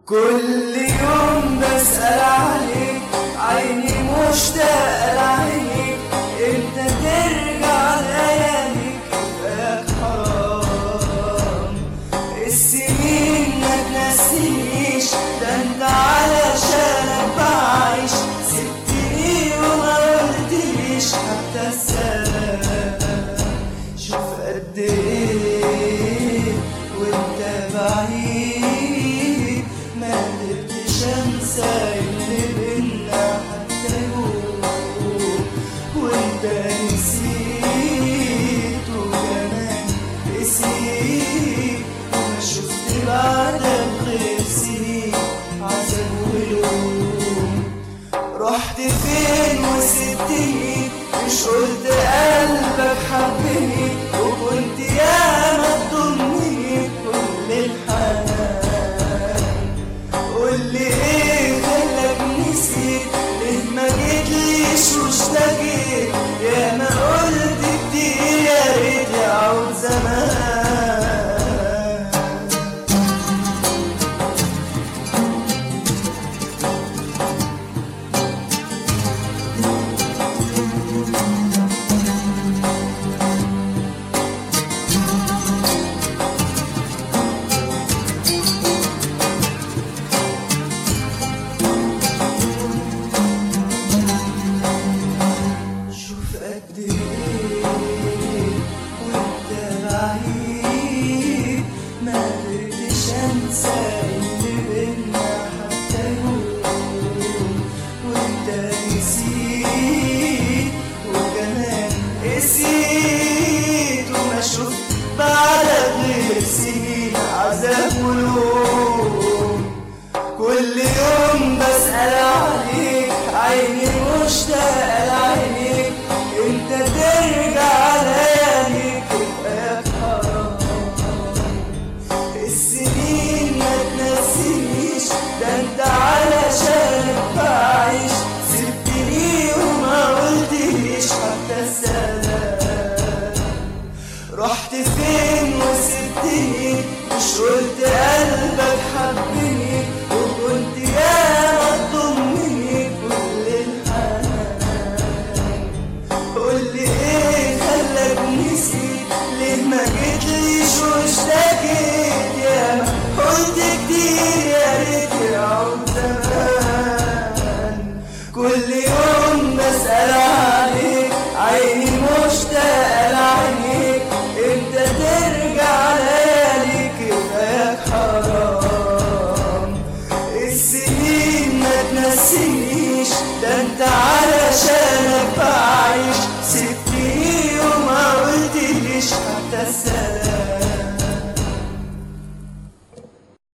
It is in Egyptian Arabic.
كل يوم بسأل عليك عيني مشتاقة لعينيك امتى ترجع لياليك كفاك حرام السنين ما تنسينيش ده انت علشانك بعيش سبتني وما قلتليش حتى السلام شوف قد ايه وانت بعيد ما قدرتش انسى اللي بينا حتى يوم وانت نسيت وكمان نسيت وما شفت بعدك غير سنين عذاب ولوم رحت فين وسبتني مش قلت قلبك حبني وكنت ياما تضمني كل الحنان قولي ايه خلاك نسيت ليه ما جيتليش واشتكيت يا ما قلت كتير يا ريت يعود زمان شوف قد ايه وانت بعيد ما قدرتش انسى اللي بينا حتى يوم وانت نسيت وكمان نسيت وما شفت بعدك غير سنين عذاب ولوم كل يوم بسأل عليك عيني مشتاقة لعينيك انت ترجع لياليك كفاك حرام السنين ما تنسينيش ده انت علشانك بعيش سبتني وما قلتليش حتى السلام رحت فين وسبتني مش قلت قلبك حبني وكنت ياما تضمني كل الحنان قولي ايه خلاك نسيت ليه ما جيتليش واشتكيت ياما قلت كتير يا ريت يعود زمان كل يوم بسأل عليك عيني مشتاقة لعينيك امتى ترجع لياليك كفاك حرام السنين ما تنسينيش ده انت علشانك بعيش سبتني وما قلتليش حتى السلام